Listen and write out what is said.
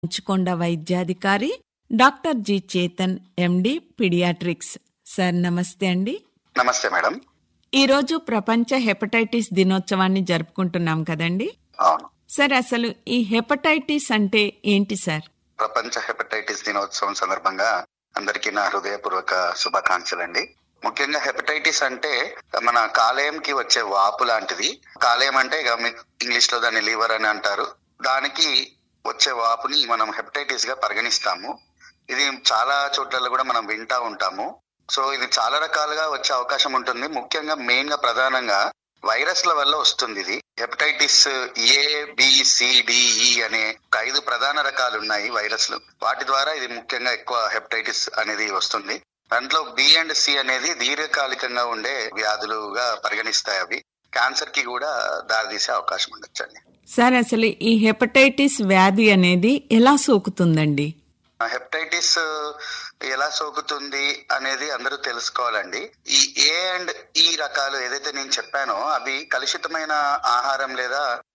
మంచుకొండ వైద్యాధికారి doctor G Chetan MD paediatrics sir నమస్తే అండి నమస్తే మేడం ఈరోజు ప్రపంచ హెపటైటిస్ దినోత్సవాన్ని జరుపుకుంటున్నాం కదండి అవును సార్ అసలు ఈ హెపటైటిస్ అంటే ఏంటి సార్ ప్రపంచ హెపటైటిస్ దినోత్సవం సందర్భంగా అందరికీ నా హృదయపూర్వక శుభాకాంక్షలు అండి ముఖ్యంగా హెపటైటిస్ అంటే మన కాలేయంకి వచ్చే వాపు లాంటిది కాలేయం అంటే ఇక మీకు ఇంగ్లీష్ లో దాన్ని లివర్ అని అంటారు దానికి వచ్చే వాపుని మనం హెపటైటిస్ గా పరిగణిస్తాము ఇది చాలా చోట్లలో కూడా మనం వింటా ఉంటాము సో ఇది చాలా రకాలుగా వచ్చే అవకాశం ఉంటుంది ముఖ్యంగా మెయిన్ గా ప్రధానంగా వైరస్ల వల్ల వస్తుంది ఇది హెపటైటిస్ ఏ బిసిడిఈ అనే ఒక ఐదు ప్రధాన రకాలు ఉన్నాయి వైరస్లు వాటి ద్వారా ఇది ముఖ్యంగా ఎక్కువ హెపటైటిస్ అనేది వస్తుంది దాంట్లో బి అండ్ సి అనేది దీర్ఘకాలికంగా ఉండే వ్యాధులుగా పరిగణిస్తాయి అవి క్యాన్సర్ కి కూడా దారితీసే అవకాశం ఉండొచ్చండి సార్ అసలు ఈ హెపటైటిస్ వ్యాధి అనేది ఎలా సోకుతుందండి హెపటైటిస్ ఎలా సోకుతుంది అనేది అందరూ తెలుసుకోవాలండి ఈ ఏ అండ్ ఈ రకాలు ఏదైతే నేను చెప్పానో అవి కలుషితమైన ఆహారం లేదా